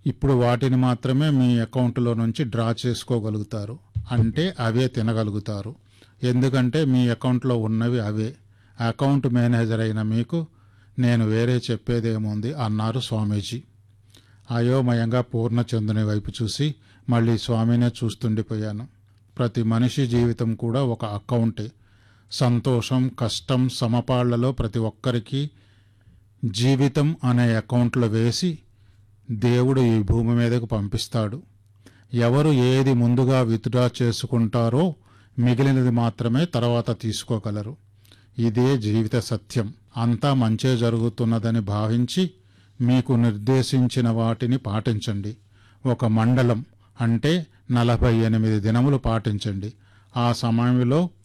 ఇప్పుడు వాటిని మాత్రమే మీ అకౌంట్లో నుంచి డ్రా చేసుకోగలుగుతారు అంటే అవే తినగలుగుతారు ఎందుకంటే మీ అకౌంట్లో ఉన్నవి అవే అకౌంట్ మేనేజర్ అయిన మీకు నేను వేరే చెప్పేదేముంది అన్నారు స్వామీజీ అయోమయంగా పూర్ణచంద్రుని వైపు చూసి మళ్ళీ స్వామినే చూస్తుండిపోయాను ప్రతి మనిషి జీవితం కూడా ఒక అకౌంటే సంతోషం కష్టం సమపాళ్లలో ప్రతి ఒక్కరికి జీవితం అనే అకౌంట్లో వేసి దేవుడు ఈ భూమి మీదకు పంపిస్తాడు ఎవరు ఏది ముందుగా విత్డ్రా చేసుకుంటారో మిగిలినది మాత్రమే తర్వాత తీసుకోగలరు ఇదే జీవిత సత్యం అంతా మంచే జరుగుతున్నదని భావించి మీకు నిర్దేశించిన వాటిని పాటించండి ఒక మండలం అంటే నలభై ఎనిమిది దినములు పాటించండి ఆ సమయంలో